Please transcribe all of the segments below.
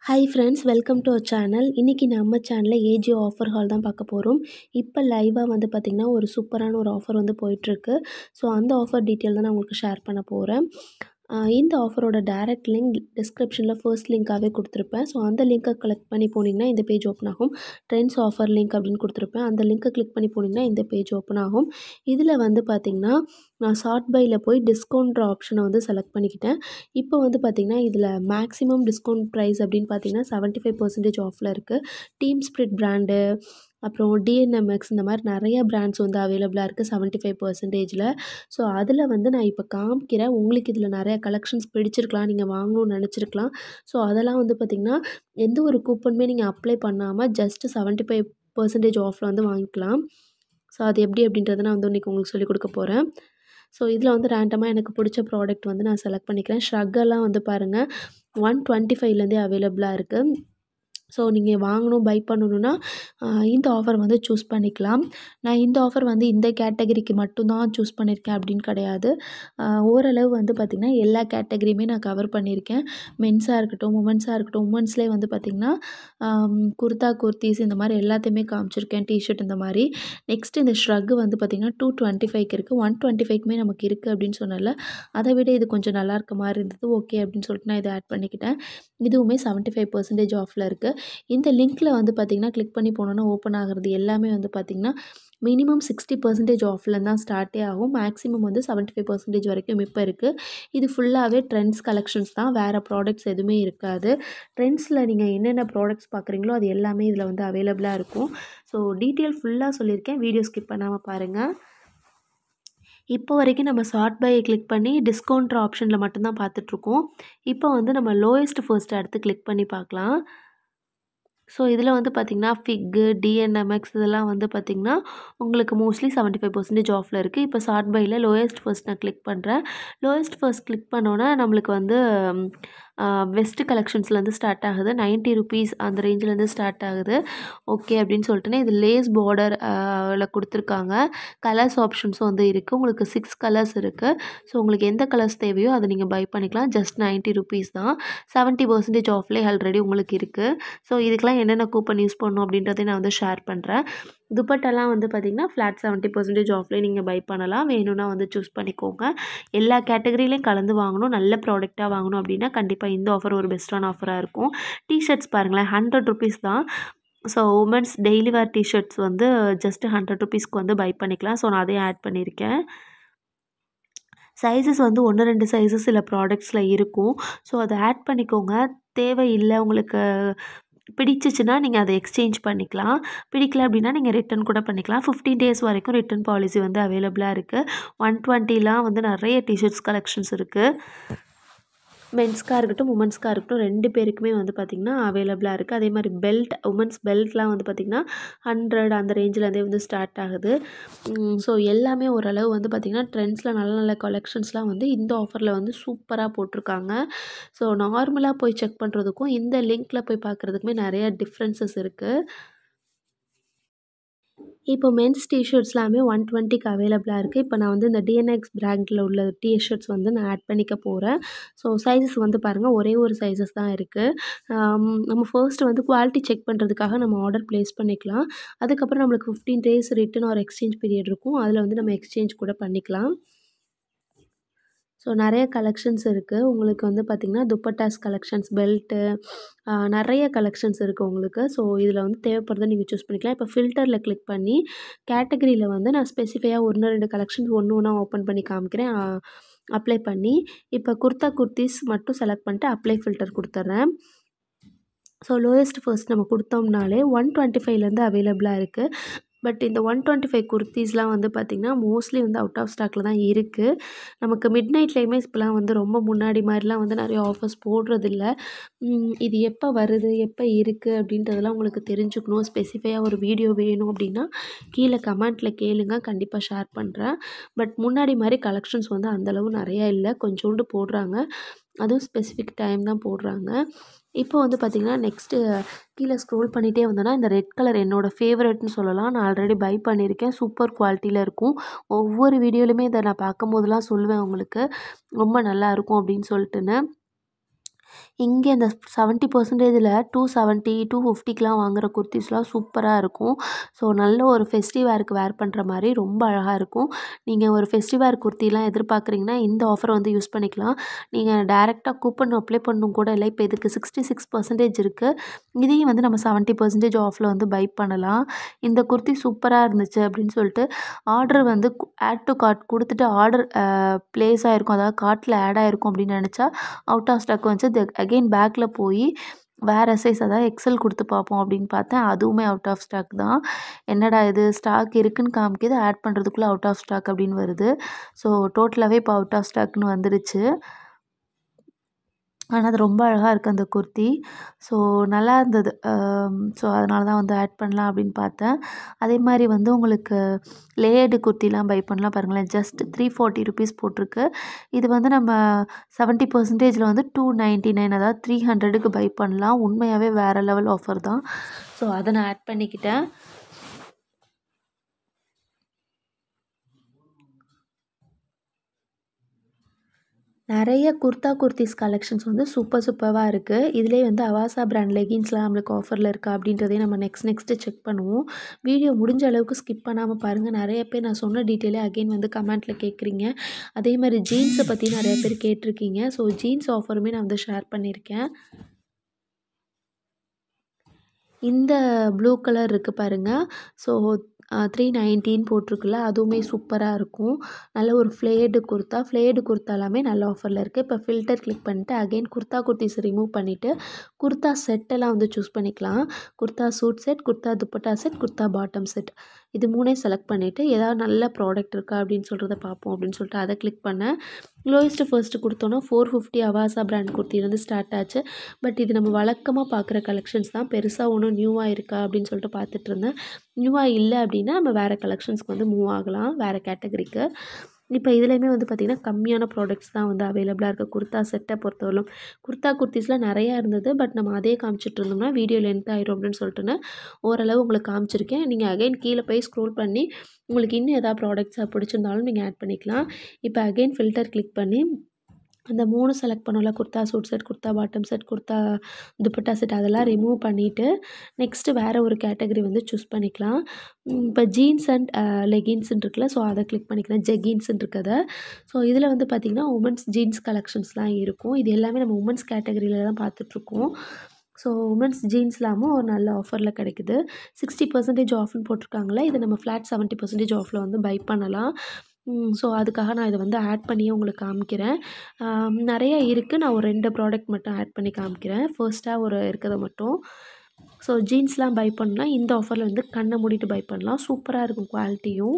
hi friends welcome to our channel இன்றைக்கி நம்ம சேனலில் ஏஜியோ ஆஃபர் ஹால் தான் பார்க்க போகிறோம் இப்போ லைவாக வந்து பார்த்திங்கன்னா ஒரு சூப்பரான ஒரு ஆஃபர் வந்து போயிட்டுருக்கு ஸோ அந்த ஆஃபர் டீட்டெயில் தான் நான் உங்களுக்கு ஷேர் பண்ண போகிறேன் இந்த ஆஃபரோட டேரக்ட் லிங்க் டிஸ்கிரிப்ஷனில் ஃபர்ஸ்ட் லிங்க்காகவே கொடுத்துருப்பேன் ஸோ அந்த லிங்க்கை கிளிக் பண்ணி போனீங்கன்னா இந்த பேஜ் ஓப்பன் ஆகும் ட்ரெண்ட்ஸ் ஆஃபர் லிங்க் அப்படின்னு கொடுத்துருப்பேன் அந்த லிங்க்கை கிளிக் பண்ணி போனீங்கன்னா இந்த பேஜ் ஓப்பன் ஆகும் இதில் வந்து பார்த்திங்கன்னா நான் ஷார்ட் பையில் போய் டிஸ்கவுண்ட்ற ஆப்ஷனை வந்து செலக்ட் பண்ணிக்கிட்டேன் இப்போ வந்து பார்த்திங்கன்னா இதில் மேக்ஸிமம் டிஸ்கவுண்ட் ப்ரைஸ் அப்படின்னு பார்த்தீங்கன்னா செவன்ட்டி ஃபைவ் பர்சன்டேஜ் ஆஃபில் இருக்குது டீம் ஸ்ப்ரிட் ப்ராண்டு அப்புறம் டிஎன்எம்எக்ஸ் இந்த மாதிரி நிறைய பிராண்ட்ஸ் வந்து அவைலபிளாக இருக்குது செவன்ட்டி ஃபைவ் பர்சன்டேஜில் ஸோ அதில் வந்து நான் இப்போ காமிக்கிறேன் உங்களுக்கு இதில் நிறையா கலெக்ஷன்ஸ் பிடிச்சிருக்கலாம் நீங்கள் வாங்கணும்னு நினச்சிருக்கலாம் ஸோ அதெல்லாம் வந்து பார்த்திங்கன்னா எந்த ஒரு கூப்பனுமே நீங்கள் அப்ளை பண்ணாமல் ஜஸ்ட்டு செவன்ட்டி ஃபைவ் பர்சன்டேஜ் ஆஃபில் வந்து வாங்கிக்கலாம் ஸோ அது எப்படி அப்படின்றத நான் வந்து இன்றைக்கி உங்களுக்கு சொல்லிக் கொடுக்க போகிறேன் ஸோ இதில் வந்து ரேண்டமாக எனக்கு பிடிச்ச ப்ராடக்ட் வந்து நான் செலக்ட் பண்ணிக்கிறேன் ஷ்ரக்கெல்லாம் வந்து பாருங்கள் ஒன் டுவெண்ட்டி ஃபைவ்லேருந்தே அவைலபிளாக இருக்குது ஸோ நீங்கள் வாங்கணும் பை பண்ணணுன்னா இந்த ஆஃபர் வந்து சூஸ் பண்ணிக்கலாம் நான் இந்த ஆஃபர் வந்து இந்த கேட்டகரிக்கு மட்டும்தான் சூஸ் பண்ணியிருக்கேன் அப்படின்னு கிடையாது ஓரளவு வந்து பார்த்திங்கன்னா எல்லா கேட்டகரியுமே நான் கவர் பண்ணியிருக்கேன் மென்ஸாக இருக்கட்டும் உமன்ஸாக இருக்கட்டும் உமன்ஸ்லேயே வந்து பார்த்திங்கன்னா குர்தா குர்த்திஸ் இந்த மாதிரி எல்லாத்தையுமே காமிச்சிருக்கேன் டிஷர்ட் இந்த மாதிரி நெக்ஸ்ட் இந்த ஷ்ரக்கு வந்து பார்த்திங்கன்னா டூ டுவெண்ட்டி ஃபைவ்க்கு இருக்குது ஒன் டுவெண்ட்டி ஃபைவ்க்குமே நமக்கு இருக்குது அப்படின்னு சொன்னல அதை விட இது கொஞ்சம் நல்லா இருக்க மாதிரி இருந்தது ஓகே அப்படின்னு சொல்லிட்டு நான் இதை ஆட் பண்ணிக்கிட்டேன் இதுவுமே செவன்ட்டி ஃபைவ் பர்சன்டேஜ் ஆஃபில் இருக்குது இந்த லிங்க்கில் வந்து பார்த்திங்கன்னா கிளிக் பண்ணி போனோன்னா ஓப்பன் ஆகிறது எல்லாமே வந்து பார்த்திங்கன்னா மினிமம் சிக்ஸ்டி பர்சன்டேஜ் ஆஃபில் தான் ஸ்டார்ட்டே ஆகும் மேக்ஸிமம் வந்து செவன்ட்டி ஃபைவ் பர்சன்டேஜ் வரைக்கும் இப்போ இருக்குது இது ஃபுல்லாகவே ட்ரெண்ட்ஸ் கலெக்ஷன்ஸ் தான் வேறு ப்ராடக்ட்ஸ் எதுவுமே இருக்காது ட்ரெண்ட்ஸில் நீங்கள் என்னென்ன ப்ராடக்ட்ஸ் பார்க்குறீங்களோ அது எல்லாமே இதில் வந்து அவைலபிளாக இருக்கும் ஸோ டீட்டெயில் ஃபுல்லாக சொல்லியிருக்கேன் வீடியோ ஸ்கிப் பண்ணாமல் பாருங்கள் இப்போ வரைக்கும் நம்ம ஷார்ட் பை கிளிக் பண்ணி டிஸ்கவுண்ட்ற ஆப்ஷனில் மட்டும்தான் பார்த்துட்ருக்கோம் இப்போ வந்து நம்ம லோயஸ்ட் ஃபர்ஸ்ட் அடுத்து கிளிக் பண்ணி பார்க்கலாம் ஸோ இதில் வந்து பார்த்திங்கன்னா ஃபிக்கு டிஎன்எம்எக்ஸ் இதெல்லாம் வந்து பார்த்திங்கன்னா உங்களுக்கு மோஸ்ட்லி செவன்ட்டி ஃபைவ் பர்சன்டேஜ் ஆஃபில் இருக்குது இப்போ ஷார்ட் பையில் லோயஸ்ட் ஃபர்ஸ்ட் நான் கிளிக் பண்ணுறேன் லோயஸ்ட் ஃபர்ஸ்ட் கிளிக் பண்ணோன்னே நம்மளுக்கு வந்து வெஸ்ட் கலெக்ஷன்ஸ்லேருந்து ஸ்டார்ட் ஆகுது நைன்ட்டி ருபீஸ் அந்த ரேஞ்சிலேருந்து ஸ்டார்ட் ஆகுது ஓகே அப்படின்னு சொல்லிட்டுனா இது லேஸ் பார்டர் ல கொடுத்துருக்காங்க கலர்ஸ் ஆப்ஷன்ஸும் வந்து இருக்குது உங்களுக்கு சிக்ஸ் கலர்ஸ் இருக்குது ஸோ உங்களுக்கு எந்த கலர்ஸ் தேவையோ அதை நீங்கள் பை பண்ணிக்கலாம் ஜஸ்ட் நைன்ட்டி ருபீஸ் தான் செவன்ட்டி பர்சன்டேஜ் ஆஃப்லேயே ஆல்ரெடி உங்களுக்கு இருக்குது ஸோ இதுக்கெலாம் என்னென்ன கூப்பன் யூஸ் பண்ணணும் அப்படின்றதையும் நான் வந்து ஷேர் பண்ணுறேன் துப்பட்டெல்லாம் வந்து பார்த்திங்கன்னா ஃப்ளாட் செவன்ட்டி பர்சன்டேஜ் ஆஃப்லேயே நீங்கள் பை பண்ணலாம் வேணும்னா வந்து சூஸ் பண்ணிக்கோங்க எல்லா கேட்டகரியிலையும் கலந்து வாங்கணும் நல்ல ப்ராடக்டாக வாங்கணும் அப்படின்னா கண்டிப்பாக இந்த ஆஃபர் ஒரு பெஸ்ட்டான ஆஃபராக இருக்கும் டிஷர்ட்ஸ் பாருங்களேன் ஹண்ட்ரட் ருபீஸ் தான் so women's daily wear t shirts வந்து ஜஸ்ட்டு ஹண்ட்ரட் ருபீஸ்க்கு வந்து பை பண்ணிக்கலாம் ஸோ நான் அதையும் ஆட் பண்ணியிருக்கேன் சைஸஸ் வந்து ஒன்று ரெண்டு சைஸஸ் சில ப்ராடக்ட்ஸில் இருக்கும் ஸோ அதை ஆட் பண்ணிக்கோங்க தேவையில்லை உங்களுக்கு பிடிச்சிச்சின்னா நீங்கள் அதை எக்ஸ்சேஞ்ச் பண்ணிக்கலாம் பிடிக்கல அப்படின்னா நீங்கள் ரிட்டன் கூட பண்ணிக்கலாம் ஃபிஃப்டீன் டேஸ் வரைக்கும் ரிட்டன் பாலிசி வந்து அவைலபிளாக இருக்குது ஒன் டுவெண்ட்டிலாம் வந்து நிறைய டிஷர்ட்ஸ் கலெக்ஷன்ஸ் இருக்குது மென்ஸ்க்காக இருக்கட்டும் உமன்ஸ்க்காக இருக்கட்டும் ரெண்டு பேருக்குமே வந்து பார்த்திங்கன்னா அவைலபிளாக இருக்குது அதே மாதிரி பெல்ட் உமன்ஸ் பெல்ட்லாம் வந்து பார்த்திங்கன்னா ஹண்ட்ரட் அந்த ரேஞ்சிலேருந்தே வந்து ஸ்டார்ட் ஆகுது ஸோ எல்லாமே ஓரளவு வந்து பார்த்திங்கன்னா ட்ரெண்ட்ஸில் நல்ல நல்ல கலெக்ஷன்ஸ்லாம் வந்து இந்த ஆஃபரில் வந்து சூப்பராக போட்டிருக்காங்க ஸோ நார்மலாக போய் செக் பண்ணுறதுக்கும் இந்த லிங்க்கில் போய் பார்க்குறதுக்குமே நிறைய டிஃப்ரென்சஸ் இருக்குது இப்போ மென்ஸ் டிஷர்ட்ஸ்லாமே ஒன் டுவெண்ட்டிக்கு அவைலபிளாக இருக்குது இப்போ நான் வந்து இந்த டிஎன்எக்ஸ் பிராண்டில் உள்ள டிஷர்ட்ஸ் வந்து நான் ஆட் பண்ணிக்க போகிறேன் ஸோ சைஸஸ் வந்து பாருங்கள் ஒரே ஒரு சைஸஸ் தான் இருக்குது நம்ம ஃபர்ஸ்ட்டு வந்து குவாலிட்டி செக் பண்ணுறதுக்காக நம்ம ஆர்டர் ப்ளேஸ் பண்ணிக்கலாம் அதுக்கப்புறம் நம்மளுக்கு ஃபிஃப்டீன் டேஸ் ரிட்டன் ஒரு எக்ஸ்சேஞ்ச் பீரியட் இருக்கும் அதில் வந்து நம்ம எக்ஸ்சேஞ்ச் கூட பண்ணிக்கலாம் ஸோ நிறைய கலெக்ஷன்ஸ் இருக்குது உங்களுக்கு வந்து பார்த்திங்கன்னா துப்பட்டாஸ் கலெக்ஷன்ஸ் பெல்ட்டு நிறைய கலெக்ஷன்ஸ் இருக்குது உங்களுக்கு ஸோ இதில் வந்து தேவைப்படுறதை நீங்கள் சூஸ் பண்ணிக்கலாம் இப்போ ஃபில்டரில் கிளிக் பண்ணி கேட்டகரியில் வந்து நான் ஸ்பெசிஃபையாக ஒன்று ரெண்டு கலெக்ஷன்ஸ் ஒன்று ஒன்றா ஓப்பன் பண்ணி காமிக்கிறேன் அப்ளை பண்ணி இப்போ குர்த்தா குர்த்திஸ் மட்டும் செலக்ட் பண்ணிட்டு அப்ளை ஃபில்டர் கொடுத்துட்றேன் ஸோ லோயஸ்ட் ஃபர்ஸ்ட் நம்ம கொடுத்தோம்னாலே ஒன் டுவெண்ட்டி ஃபைவ்லேருந்து அவைலபிளாக இருக்குது பட் இந்த ஒன் டுவெண்ட்டி ஃபைவ் குர்த்திஸ்லாம் வந்து பார்த்திங்கன்னா மோஸ்ட்லி வந்து அவுட் ஆஃப் ஸ்டாக்கில் தான் இருக்குது நமக்கு மிட் நைட்லேயுமே இப்போலாம் வந்து ரொம்ப முன்னாடி மாதிரிலாம் வந்து நிறைய ஆஃபர்ஸ் போடுறதில்ல இது எப்போ வருது எப்போ இருக்குது அப்படின்றதெல்லாம் உங்களுக்கு தெரிஞ்சுக்கணும் ஸ்பெசிஃபையாக ஒரு வீடியோ வேணும் அப்படின்னா கீழே கமெண்ட்டில் கேளுங்க கண்டிப்பாக ஷேர் பண்ணுறேன் பட் முன்னாடி மாதிரி கலெக்ஷன்ஸ் வந்து அந்தளவு நிறையா இல்லை கொஞ்சோண்டு போடுறாங்க அதுவும் ஸ்பெசிஃபிக் டைம் தான் போடுறாங்க இப்போ வந்து பார்த்திங்கன்னா நெக்ஸ்ட்டு கீழே ஸ்க்ரோல் பண்ணிகிட்டே வந்தோன்னா இந்த ரெட் கலர் என்னோடய ஃபேவரட்னு சொல்லலாம் நான் ஆல்ரெடி பை பண்ணியிருக்கேன் சூப்பர் குவாலிட்டியில் இருக்கும் ஒவ்வொரு வீடியோலையுமே இதை நான் பார்க்கும் போதெல்லாம் சொல்லுவேன் உங்களுக்கு ரொம்ப நல்லா இருக்கும் அப்படின்னு சொல்லிட்டுன்னு இங்கே இந்த செவன்ட்டி பர்சன்டேஜில் டூ செவன்ட்டி டூ ஃபிஃப்டிக்கெலாம் வாங்குகிற குர்த்திஸ்லாம் சூப்பராக இருக்கும் ஸோ நல்ல ஒரு ஃபெஸ்டிவ் வேருக்கு வேர் பண்ணுற மாதிரி ரொம்ப அழகாக இருக்கும் நீங்கள் ஒரு ஃபெஸ்டிவ் வேர் குர்த்திலாம் எதிர்பார்க்குறீங்கன்னா இந்த ஆஃபர் வந்து யூஸ் பண்ணிக்கலாம் நீங்கள் டேரெக்டாக கூப்பன் அப்ளை பண்ணணும் கூட இல்லை இப்போ இதுக்கு சிக்ஸ்டி சிக்ஸ் பர்சன்டேஜ் இருக்குது இதையும் வந்து நம்ம செவன்ட்டி பர்சன்டேஜ் ஆஃபில் வந்து பை பண்ணலாம் இந்த குர்த்தி சூப்பராக இருந்துச்சு அப்படின்னு சொல்லிட்டு ஆர்டர் வந்து ஆட் டு கார்ட் கொடுத்துட்டு ஆர்டர் ப்ளேஸ் ஆகிருக்கும் அதாவது கார்ட்டில் ஆட் ஆகிருக்கும் அப்படின்னு நினச்சா அவுட் ஆஃப் ஸ்டாக் வந்து அகெயின் பேக்கில் போய் வேறு சைஸ் அதாவது எக்ஸல் கொடுத்து பார்ப்போம் அப்படின்னு பார்த்தேன் அதுவுமே அவுட் ஆஃப் ஸ்டாக் தான் என்னடா இது ஸ்டாக் இருக்குன்னு காமிக்குது ஆட் பண்ணுறதுக்குள்ளே அவுட் ஆஃப் ஸ்டாக் அப்படின்னு வருது ஸோ டோட்டலாகவே இப்போ அவுட் ஆஃப் ஸ்டாக்னு வந்துருச்சு ஆனால் அது ரொம்ப அழகாக இருக்குது அந்த குர்த்தி ஸோ நல்லா இருந்தது ஸோ அதனால தான் வந்து ஆட் பண்ணலாம் அப்படின்னு பார்த்தேன் அதே மாதிரி வந்து உங்களுக்கு லேயர்டு குர்த்திலாம் பை பண்ணலாம் பாருங்களேன் ஜஸ்ட் த்ரீ ஃபார்ட்டி ருபீஸ் போட்டிருக்கு இது வந்து நம்ம செவன்ட்டி பர்சன்டேஜில் வந்து டூ நைன்ட்டி நைன் அதாவது த்ரீ ஹண்ட்ரடுக்கு பை பண்ணலாம் உண்மையாகவே வேறு லெவல் ஆஃபர் தான் ஸோ அதை நான் ஆட் பண்ணிக்கிட்டேன் நிறைய குர்தா குர்த்திஸ் கலெக்ஷன்ஸ் வந்து சூப்பர் சூப்பராக இருக்குது இதிலே வந்து அவாசா பிராண்ட் லெகின்ஸ்லாம் நம்மளுக்கு ஆஃபரில் இருக்கா அப்படின்றதையும் நம்ம நெக்ஸ்ட் நெக்ஸ்ட்டு செக் பண்ணுவோம் வீடியோ முடிஞ்ச அளவுக்கு ஸ்கிப் பண்ணாமல் பாருங்கள் நிறைய பேர் நான் சொன்ன டீட்டெயிலே அகெயின் வந்து கமெண்ட்டில் கேட்குறீங்க அதே மாதிரி ஜீன்ஸை பற்றி நிறைய பேர் கேட்டிருக்கீங்க ஸோ ஜீன்ஸ் ஆஃபருமே நான் வந்து ஷேர் பண்ணியிருக்கேன் இந்த ப்ளூ கலர் இருக்குது பாருங்கள் ஸோ த்ரீ நைன்டீன் போட்டிருக்குல்ல அதுவுமே சூப்பராக இருக்கும் நல்ல ஒரு ஃப்ளேடு குர்த்தா ஃப்ளேடு குர்த்தா எல்லாமே நல்ல ஆஃபரில் இருக்குது இப்போ ஃபில்டர் கிளிக் பண்ணிட்டு அகெயின் குர்த்தா குர்த்திஸ் ரிமூவ் பண்ணிவிட்டு குர்த்தா செட்டெல்லாம் வந்து சூஸ் பண்ணிக்கலாம் kurta suit set kurta dupatta set kurta bottom set இது மூணே செலக்ட் பண்ணிவிட்டு ஏதாவது நல்ல ப்ராடக்ட் இருக்கா அப்படின்னு சொல்கிறத பார்ப்போம் அப்படின்னு சொல்லிட்டு அதை கிளிக் பண்ணேன் லோயஸ்ட்டு ஃபர்ஸ்ட்டு கொடுத்தோன்னா ஃபோர் ஃபிஃப்டி அவாசா பிராண்ட் குர்த்திலேருந்து ஸ்டார்ட் ஆச்சு பட் இது நம்ம வழக்கமாக பார்க்குற கலெக்ஷன்ஸ் தான் பெருசாக ஒன்றும் நியூவாக இருக்கா அப்படின்னு சொல்லிட்டு பார்த்துட்டு இருந்தேன் நியூவாக இல்லை அப்படின்னா நம்ம வேறு கலெக்ஷன்ஸ்க்கு வந்து மூவ் ஆகலாம் வேறு கேட்டகரிக்கு இப்போ இதுலேயுமே வந்து பார்த்திங்கன்னா கம்மியான ப்ராடக்ட்ஸ் தான் வந்து அவைலபிளாக இருக்குது குர்த்தா செட்டை பொறுத்தவரையிலும் குர்த்தா குர்த்திஸில் நிறையா இருந்தது பட் நம்ம அதே காமிச்சிட்டு இருந்தோம்னா வீடியோ லென்த் ஆயிரும் அப்படின்னு சொல்லிட்டுன்னு ஓரளவு உங்களுக்கு காமிச்சிருக்கேன் நீங்கள் அகைன் கீழே போய் ஸ்க்ரோல் பண்ணி உங்களுக்கு இன்னும் எதாவது ப்ராடக்ட்ஸாக பிடிச்சிருந்தாலும் நீங்கள் ஆட் பண்ணிக்கலாம் இப்போ அகைன் ஃபில்டர் கிளிக் பண்ணி அந்த மூணு செலக்ட் பண்ணோம்ல kurta suit set kurta bottom set kurta dupatta set அதெல்லாம் ரிமூவ் பண்ணிவிட்டு நெக்ஸ்ட்டு வேறு ஒரு கேட்டகரி வந்து சூஸ் பண்ணிக்கலாம் இப்போ ஜீன்ஸ் அண்ட் லெகின்ஸ்ன்னு இருக்குல்ல ஸோ அதை கிளிக் பண்ணிக்கலாம் ஜெகின்ஸ்ன்னு இருக்கதை ஸோ இதில் வந்து பார்த்திங்கன்னா உமன்ஸ் ஜீன்ஸ் கலெக்ஷன்ஸ்லாம் இருக்கும் இது எல்லாமே நம்ம உமன்ஸ் கேட்டகரியில் தான் பார்த்துட்ருக்கோம் ஸோ உமன்ஸ் ஜீன்ஸ்லாமும் ஒரு நல்ல ஆஃபரில் கிடைக்குது சிக்ஸ்டி பர்சன்டேஜ் ஆஃப்னு போட்டிருக்காங்களே இதை நம்ம ஃப்ளாட் செவன்ட்டி பர்சன்டேஜ் ஆஃபில் வந்து பை பண்ணலாம் ஸோ அதுக்காக நான் இதை வந்து ஆட் பண்ணியே உங்களுக்கு காமிக்கிறேன் நிறைய இருக்குது நான் ஒரு ரெண்டு ப்ராடக்ட் மட்டும் ஆட் பண்ணி காமிக்கிறேன் ஃபர்ஸ்ட்டாக ஒரு இருக்கிறத மட்டும் ஸோ ஜீன்ஸ்லாம் பை பண்ணலாம் இந்த ஆஃபரில் வந்து கண்ணை மூடிட்டு பை பண்ணலாம் சூப்பராக இருக்கும் குவாலிட்டியும்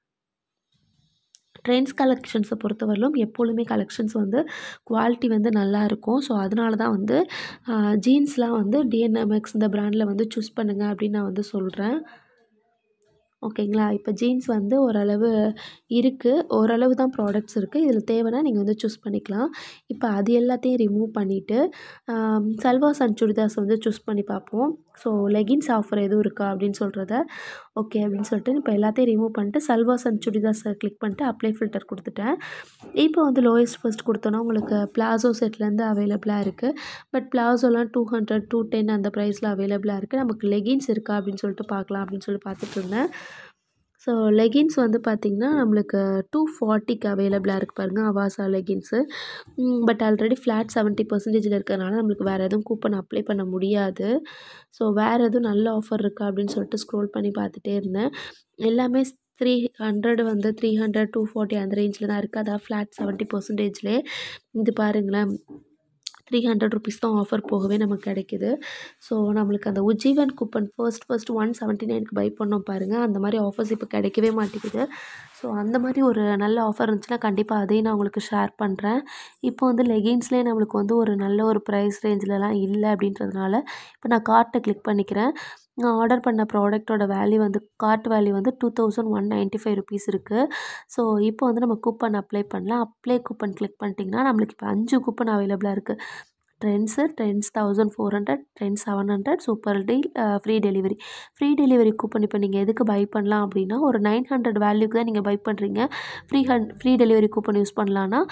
ட்ரெண்ட்ஸ் கலெக்ஷன்ஸை பொறுத்தவரையிலும் எப்பொழுதுமே கலெக்ஷன்ஸ் வந்து குவாலிட்டி வந்து நல்லா இருக்கும் ஸோ அதனால தான் வந்து ஜீன்ஸ்லாம் வந்து டிஎன்எம்எக்ஸ் இந்த ப்ராண்டில் வந்து சூஸ் பண்ணுங்கள் அப்படின்னு நான் வந்து சொல்கிறேன் ஓகேங்களா இப்போ ஜீன்ஸ் வந்து ஓரளவு இருக்குது ஓரளவு தான் ப்ராடக்ட்ஸ் இருக்குது இதில் தேவைன்னா நீங்கள் வந்து சூஸ் பண்ணிக்கலாம் இப்போ அது எல்லாத்தையும் ரிமூவ் பண்ணிவிட்டு சல்வாஸ் அண்ட் சுடிதாஸ் வந்து சூஸ் பண்ணி பார்ப்போம் ஸோ லெகின்ஸ் ஆஃபர் எதுவும் இருக்கா அப்படின்னு சொல்கிறத ஓகே அப்படின்னு சொல்லிட்டு இப்போ எல்லாத்தையும் ரிமூவ் பண்ணிட்டு சல்வாஸ் அண்ட் சுடிதாஸை கிளிக் பண்ணிட்டு அப்ளை ஃபில்டர் கொடுத்துட்டேன் இப்போ வந்து லோயஸ்ட் ஃபர்ஸ்ட் கொடுத்தோன்னா உங்களுக்கு பிளாசோ செட்லேருந்து அவைலபிளாக இருக்குது பட் பிளாசோலாம் டூ ஹண்ட்ரட் டூ டென் அந்த ப்ரைஸில் அவைலபிளாக இருக்குது நமக்கு லெகின்ஸ் இருக்கா அப்படின்னு சொல்லிட்டு பார்க்கலாம் அப்படின்னு சொல்லி பார்த்துட்டு இருந்தேன் ஸோ லெகின்ஸ் வந்து பார்த்திங்கன்னா நம்மளுக்கு டூ ஃபார்ட்டிக்கு அவைலபிளாக இருக்குது பாருங்கள் Avaasa leggings but already flat seventy பர்சன்டேஜில் இருக்கிறதுனால நம்மளுக்கு வேறு எதுவும் கூப்பன் அப்ளை பண்ண முடியாது ஸோ வேறு எதுவும் நல்ல ஆஃபர் இருக்கா அப்படின்னு சொல்லிட்டு ஸ்க்ரோல் பண்ணி பார்த்துட்டே இருந்தேன் எல்லாமே த்ரீ ஹண்ட்ரட் வந்து த்ரீ ஹண்ட்ரட் டூ ஃபார்ட்டி அந்த ரேஞ்சில் தான் இருக்குது அதாவது ஃப்ளாட் செவன்ட்டி பர்சன்டேஜ்லேயே இது பாருங்களேன் த்ரீ ஹண்ட்ரட் ருபீஸ் தான் ஆஃபர் போகவே நமக்கு கிடைக்குது ஸோ நம்மளுக்கு அந்த Ujjivan coupon first first one seventy நைனுக்கு பை பண்ணோம் பாருங்கள் அந்த மாதிரி ஆஃபர்ஸ் இப்போ கிடைக்கவே மாட்டேங்குது ஸோ அந்த மாதிரி ஒரு நல்ல ஆஃபர் இருந்துச்சுன்னா கண்டிப்பாக அதையும் நான் உங்களுக்கு ஷேர் பண்ணுறேன் இப்போ வந்து லெகின்ஸ்லேயே நம்மளுக்கு வந்து ஒரு நல்ல ஒரு ப்ரைஸ் ரேஞ்சிலலாம் இல்லை அப்படின்றதுனால இப்போ நான் கார்ட்டை கிளிக் பண்ணிக்கிறேன் நான் ஆர்டர் பண்ண ப்ராடக்ட்டோட வேல்யூ வந்து கார்ட் வேல்யூ வந்து two thousand one ninety five rupees இருக்குது ஸோ இப்போ வந்து நம்ம கூப்பன் அப்ளை பண்ணலாம் அப்ளை கூப்பன் கிளிக் பண்ணிட்டிங்கன்னா நம்மளுக்கு இப்போ அஞ்சு கூப்பன் அவைலபிளாக இருக்குது Trends Trends thousand four hundred Trends seven hundred super deal free delivery free delivery coupon இப்போ நீங்கள் எதுக்கு பை பண்ணலாம் அப்படின்னா ஒரு நைன் ஹண்ட்ரட் வேல்யூக்கு தான் நீங்கள் பை பண்ணுறீங்க ஃப்ரீ ஹண்ட் ஃப்ரீ டெலிவரி கூப்பன் யூஸ் பண்ணலான்னா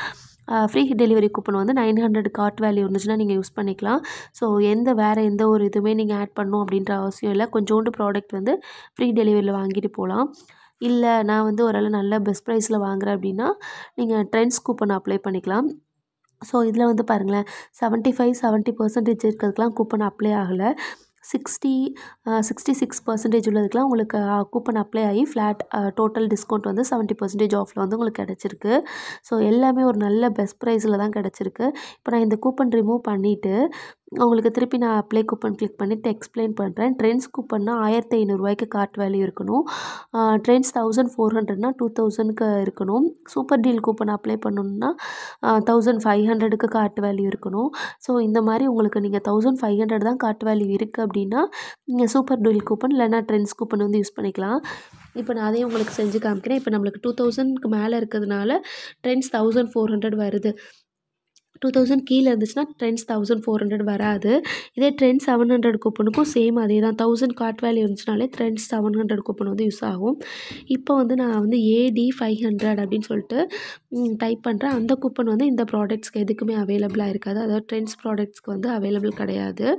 ஃப்ரீ டெலிவரி கூப்பன் வந்து நைன் ஹண்ட்ரட் கார்ட் வேல்யூ இருந்துச்சுன்னா நீங்கள் யூஸ் பண்ணிக்கலாம் ஸோ எந்த வேறு எந்த ஒரு இதுவுமே நீங்கள் ஆட் பண்ணணும் அப்படின்ற அவசியம் இல்லை கொஞ்சோண்டு ப்ராடக்ட் வந்து ஃப்ரீ டெலிவரியில் வாங்கிட்டு போகலாம் இல்லை நான் வந்து ஓரளவு நல்ல பெஸ்ட் ப்ரைஸில் வாங்குறேன் அப்படின்னா நீங்கள் ட்ரெண்ட்ஸ் கூப்பன் அப்ளை பண்ணிக்கலாம் ஸோ இதில் வந்து பாருங்களேன் செவன்ட்டி ஃபைவ் செவன்ட்டி பர்சன்டேஜ் இருக்கிறதுக்கெலாம் கூப்பன் அப்ளை ஆகலை சிக்ஸ்டி சிக்ஸ்டி சிக்ஸ் பர்சன்டேஜ் உள்ளதுக்கெலாம் உங்களுக்கு கூப்பன் அப்ளை ஆகி ஃப்ளாட் டோட்டல் டிஸ்கவுண்ட் வந்து செவன்ட்டி பர்சன்டேஜ் ஆஃபில் வந்து உங்களுக்கு கிடச்சிருக்கு ஸோ எல்லாமே ஒரு நல்ல பெஸ்ட் ப்ரைஸில் தான் கிடச்சிருக்கு இப்போ நான் இந்த கூப்பன் ரிமூவ் பண்ணிவிட்டு உங்களுக்கு திருப்பி நான் அப்ளை கூப்பன் கிளிக் பண்ணிவிட்டு எக்ஸ்பிளைன் பண்ணுறேன் ட்ரெண்ட்ஸ் கூப்பன்னா ஆயிரத்தி ஐநூறுரூவாய்க்கு கார்ட் வேல்யூ இருக்கணும் ட்ரெண்ட்ஸ் தௌசண்ட் ஃபோர் ஹண்ட்ரட்னா டூ தௌசண்ட்க்கு இருக்கணும் சூப்பர் டீல் கூப்பன் அப்ளை பண்ணணுன்னா தௌசண்ட் ஃபைவ் ஹண்ட்ரடுக்கு கார்ட் வேல்யூ இருக்கணும் ஸோ இந்த மாதிரி உங்களுக்கு நீங்கள் தௌசண்ட் ஃபைவ் ஹண்ட்ரட் தான் கார்ட் வேல்யூ இருக்குது அப்படின்னா நீங்கள் சூப்பர் டீல் கூப்பன் இல்லைனா ட்ரெண்ட்ஸ் கூப்பன் வந்து யூஸ் பண்ணிக்கலாம் இப்போ நான் அதையும் உங்களுக்கு செஞ்சு காமிக்கிறேன் இப்போ நம்மளுக்கு டூ தௌசண்ட்க்கு மேலே இருக்கிறதுனால ட்ரெண்ட்ஸ் தௌசண்ட் ஃபோர் ஹண்ட்ரட் வருது டூ தௌசண்ட் கீழே இருந்துச்சுன்னா ட்ரெண்ட்ஸ் தௌசண்ட் ஃபோர் ஹண்ட்ரட் வராது இதே ட்ரெண்ட் செவன் ஹண்ட்ரட் கூப்பனுக்கும் சேம் அதே தான் தௌசண்ட் கார்ட் வேல்யூ இருந்துச்சுனாலே ட்ரெண்ட்ஸ் செவன் ஹண்ட்ரட் கூப்பன் வந்து யூஸ் ஆகும் இப்போ வந்து நான் வந்து ஏடி ஃபைவ் ஹண்ட்ரட் அப்படின்னு சொல்லிட்டு டைப் பண்ணுறேன் அந்த கூப்பன் வந்து இந்த ப்ராடக்ட்ஸ்க்கு எதுக்குமே அவைலபிளாக இருக்காது அதாவது ட்ரெண்ட்ஸ் ப்ராடக்ட்ஸ்க்கு வந்து அவைலபிள் கிடையாது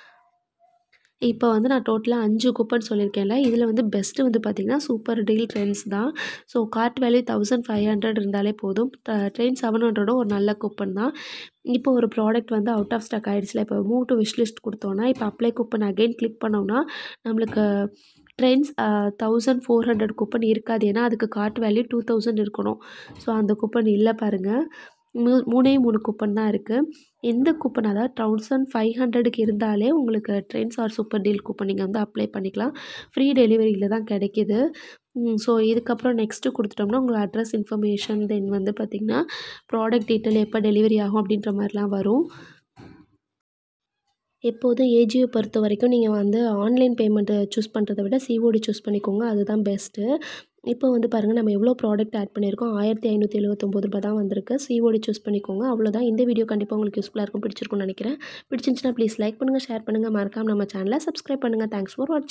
இப்போ வந்து நான் டோட்டலாக அஞ்சு கூப்பன் சொல்லியிருக்கேன்ல இதில் வந்து பெஸ்ட்டு வந்து பார்த்திங்கன்னா சூப்பர் டீல் ட்ரெண்ட்ஸ் தான் so cart value thousand five hundred இருந்தாலே போதும் ட்ரெயின் செவன் ஹண்ட்ரடும் ஒரு நல்ல கூப்பன் தான் இப்போ ஒரு ப்ராடக்ட் வந்து அவுட் ஆஃப் ஸ்டாக் ஆகிடுச்சுல இப்போ மூவ் டு விஷ் லிஸ்ட் கொடுத்தோன்னா இப்போ அப்ளை கூப்பன் அகைன் கிளிக் பண்ணோம்னா நம்மளுக்கு Trends thousand four hundred coupon இருக்காது ஏன்னா அதுக்கு கார்ட் வேல்யூ டூ தௌசண்ட் இருக்கணும் ஸோ அந்த கூப்பன் இல்லை பாருங்கள் மூ மூணே மூணு கூப்பன் தான் இருக்குது எந்த கூப்பன் அதாவது தௌசண்ட் ஃபைவ் ஹண்ட்ரடுக்கு இருந்தாலே உங்களுக்கு Trends or super deal coupon நீங்கள் வந்து அப்ளை பண்ணிக்கலாம் ஃப்ரீ டெலிவரியில் தான் கிடைக்கிது ஸோ இதுக்கப்புறம் நெக்ஸ்ட்டு கொடுத்துட்டோம்னா உங்கள் அட்ரஸ் இன்ஃபர்மேஷன் தென் வந்து பார்த்திங்கன்னா ப்ராடக்ட் டீட்டெயில் எப்போ டெலிவரி ஆகும் அப்படின்ற மாதிரிலாம் வரும் எப்போதும் ஏஜியோ பொறுத்த வரைக்கும் நீங்கள் வந்து ஆன்லைன் பேமெண்ட்டு சூஸ் பண்ணுறத விட சிஓடி சூஸ் பண்ணிக்கோங்க அதுதான் பெஸ்ட்டு இப்போ வந்து பாருங்கள் நம்ம எவ்வளோ ப்ராடக்ட் ஆட் பண்ணியிருக்கோம் ஆயிரத்தி ஐநூற்றி எழுபத்தொம்போது ரூபா தான் வந்திருக்கு சிஓடி சூஸ் பண்ணிக்கோங்க அவ்வளோதான் இந்த வீடியோ கண்டிப்பாக உங்களுக்கு யூஸ்ஃபுல்லாக இருக்கும் பிடிச்சிருக்கும்னு நினைக்கிறேன் பிடிச்சிருந்துச்சுன்னா ப்ளீஸ் லைக் பண்ணுங்கள் ஷேர் பண்ணுங்கள் மறக்காம நம்ம சேனலை சப்ஸ்கிரைப் பண்ணுங்கள் தேங்க்ஸ் ஃபார் வாட்சிங்